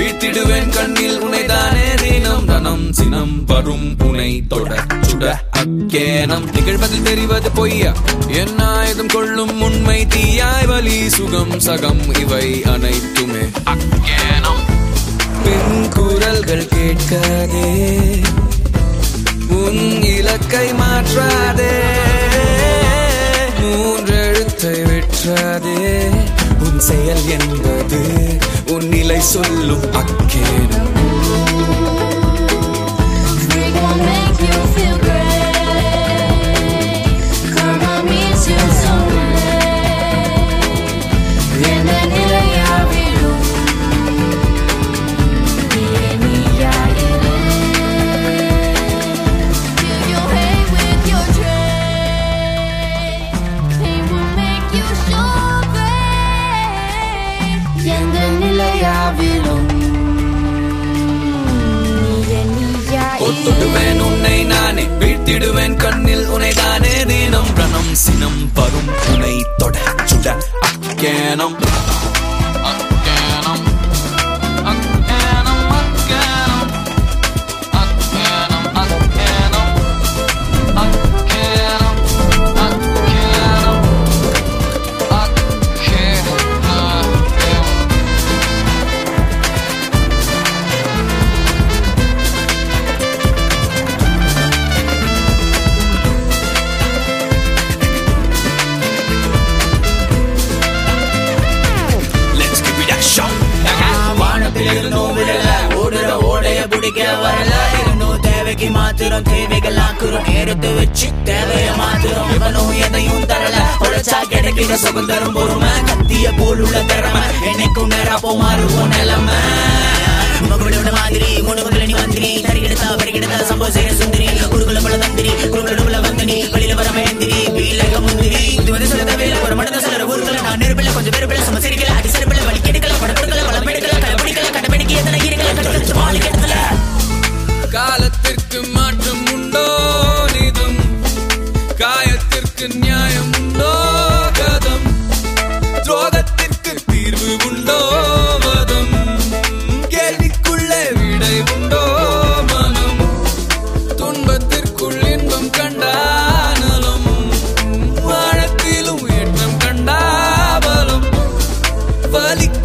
வீழ்த்திடுவேன் கண்ணில் உனைதானே தினம் தனம் சினம் வரும் உனை தொட சுட அக்கேனம் நிகழ்வதில் தெரிவது பொய்யா என்ன ஆயுதம் கொள்ளும் உண்மை தீயாய் வலி சுகம் சகம் இவை அனைத்துமே அக்கேனம் பெண் குரல்கள் கேட்காதே உன் இலக்கை மாற்றாதே மூன்றெழுத்தை வெற்றாதே உன் செயல் என்பது உன் நிலை சொல்லும் அக்கேனம் Freak will make you feel great. Karma meets you somewhere. எந்த நிலையாவிலும் நீயே நீயாயிரு. Fill your head with your trade. Pain will make you short எந்த நிலையாவிலும் நீயே நீயாயிரு. தொட்டுடுவேன் உன்னை நானே வீழ்த்திடுவேன் கண்ணில் உன்னை தானே தினம் ரணம் சினம் வரும் உன்னை தொட சுட அக்கேனம் அக்கேனம் அக்கேனம் அக்கேனம் அக்கேனம் அக்கேனம் அக்கேனம் அக்கேனம் அக்கேனம் Let's give it a shot. வானத்தில் இருந்தும் விழல ஓடுற ஓடைய பிடிக்க வரல இருந்தும் தேவைக்கு மாத்திரம் தேவைகள் ஆக்குறோம் நேரத்தை வச்சு தேவைய மாத்திரம் இவனும் எதையும் தரல உழைச்சா கிடைக்கிற சுதந்திரம் பொறுமை கத்திய போல் உள்ள திறமை என்னைக்கும் நேரா போ மாறுவோம் நிலைமை மகளோட மாதிரி முனுமகள நீ மந்திரி தரிகிடத்தா பரிகிடத்தா சம்பவ செய்ய சுந்தரி குருகுல பல தந்திரி குருகுல வந்தனி வெளியில வர மேந்திரி வீலக முந்திரி இது வந்து சொல்ல தேவையில்ல ஒரு மடந்த சிலர் ஊருக்குள்ள நான் நெருப்பில்ல கொஞ்சம் பேருப்பில்ல சமசரிக்கல அடி சிறப்பில்ல வலி கெடுக்கல படப்படுக்கல பலம் எடுக்கல கலப்படிக்கல கடப்பிடிக்க எத்தனை இருக்கல கட்டு மாலி கெடுக்கல காலத்திற்கு மாற்றம் உண்டோ நிதம் காயத்திற்கு நியாயம் உண்டோ கதம் துரோகத்திற்கு தீர்வு உண்டோ வதம் கேள்விக்குள்ளே விடை உண்டோ மனம் துன்பத்திற்குள் இன்பம் கண்டானலும் வாழத்திலும் ஏற்றம் கண்டாபலம் வலிக்க